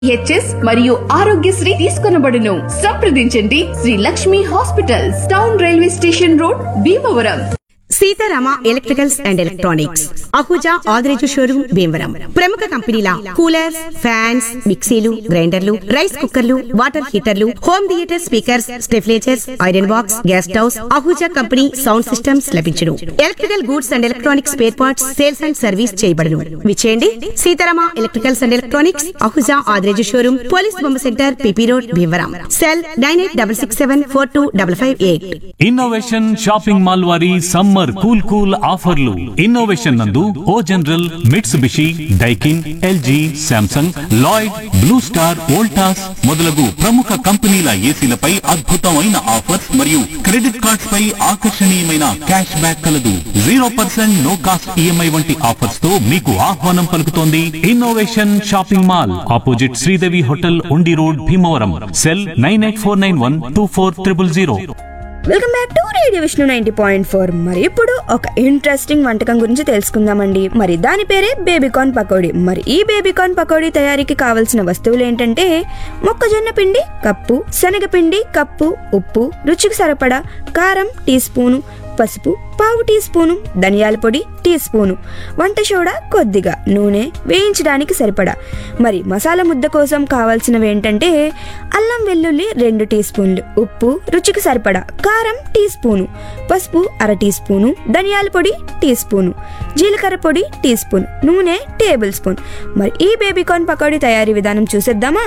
HS మరియు ఆరోగ్యశ్రీ తీసుకొనబడును సంప్రదించండి Sri Lakshmi hospitals town railway station road Bhimavaram Seetharama electricals and electronics Ahuja Adireju showroom Bhimavaram ప్రముఖ కంపెనీల కూలర్స్ ఫ్యాన్స్ మిక్సీలు గ్రైండర్లు రైస్ కుక్కర్లు వాటర్ హీటర్లు హోమ్ థియేటర్ స్పీకర్స్ స్టెఫ్లేచర్స్ iron box gas stoves Ahuja company sound systems లభించును electrical goods and electronics spare parts sales and service చేయబడును విచేయండి Seetharama electricals and electronics Ahuja Adireju showroom police బొమ్మ centre PP road Bhimavaram cell nine eight double six seven four two double five eight innovation shopping mall వారి summer cool cool ఆఫర్లు innovation నందు O General Mitsubishi Daikin LG Samsung Lloyd Blue Star Voltas మొదలగు ప్రముఖ కంపెనీల ఏసీలపై అద్భుతమైన offers మరియు credit cards పై ఆకర్షణీయమైన క్యాష్ బ్యాక్ కలదు zero percent no cost EMI వంటి ఆఫర్స్ తో మీకు ఆహ్వానం పలుకుతోంది innovation shopping mall opposite Sridevi hotel Undi road Bhimavaram cell nine eight four nine one two four triple zero welcome back to radio Vishnu ninety point four మరి ఇప్పుడు ఒక interesting వంటకం గురించి తెలుసుకుందామండి మరి దాని పేరే బేబీకార్న్ పకోడీ మరి ఈ బేబీకార్న్ పకోడీ తయారీకి కావలసిన వస్తువులు ఏంటంటే మొక్కజొన్న పిండి కప్పు శనగపిండి కప్పు ఉప్పు రుచికి సరిపడా కారం టీ స్పూను పసుపు పావు టీ స్పూను ధనియాల పొడి టీ స్పూను వంట సోడా కొద్దిగా నూనె వేయించడానికి సరిపడా మరి మసాలా ముద్ద కోసం కావాల్సినవి ఏంటంటే అల్లం వెల్లుల్లి రెండు టీ స్పూన్లు ఉప్పు రుచికి సరిపడా కారం టీ స్పూను పసుపు అర టీ స్పూను ధనియాల పొడి టీ స్పూను జీలకర్ర పొడి టీ స్పూన్ నూనె టేబుల్ స్పూన్ మరి ఈ బేబీకార్న్ పకోడీ తయారీ విధానం చూసేద్దామా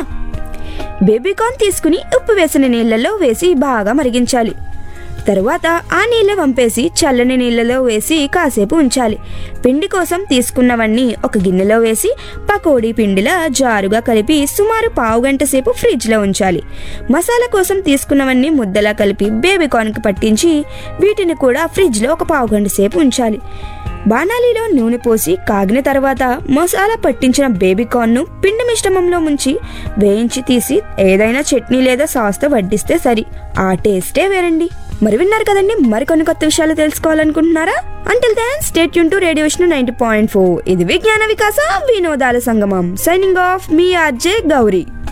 బేబీకార్న్ తీసుకుని ఉప్పు వేసిన నీళ్ళల్లో వేసి బాగా మరిగించాలి తరువాత ఆ నీళ్ళ వంపేసి చల్లని నీళ్ళలో వేసి కాసేపు ఉంచాలి పిండి కోసం తీసుకున్నవన్నీ ఒక గిన్నెలో వేసి పకోడీ పిండిలా జారుగా కలిపి సుమారు పావు గంట సేపు ఫ్రిడ్జ్లో ఉంచాలి మసాలా కోసం తీసుకున్నవన్నీ ముద్దలా కలిపి బేబీకార్న్కి పట్టించి వీటిని కూడా ఫ్రిడ్జ్లో ఒక పావు గంట సేపు ఉంచాలి బాణాలీలో నూనె పోసి కాగిన తర్వాత మసాలా పట్టించిన బేబీకార్న్ను పిండి మిశ్రమంలో ముంచి వేయించి తీసి ఏదైనా చట్నీ లేదా సాస్తో వడ్డిస్తే సరి ఆ టేస్టే వేరండి మరి విన్నారు కదండి మరికొన్ని కొత్త విషయాలు తెలుసుకోవాలనుకుంటున్నారా అంటిల్ దాన్ స్టేట్ యూన్ to radio Vishnu ninety point four ఇది విజ్ఞాన వికాస వినోదాల సంగమం సైనింగ్ ఆఫ్ మీ ఆర్జే గౌరీ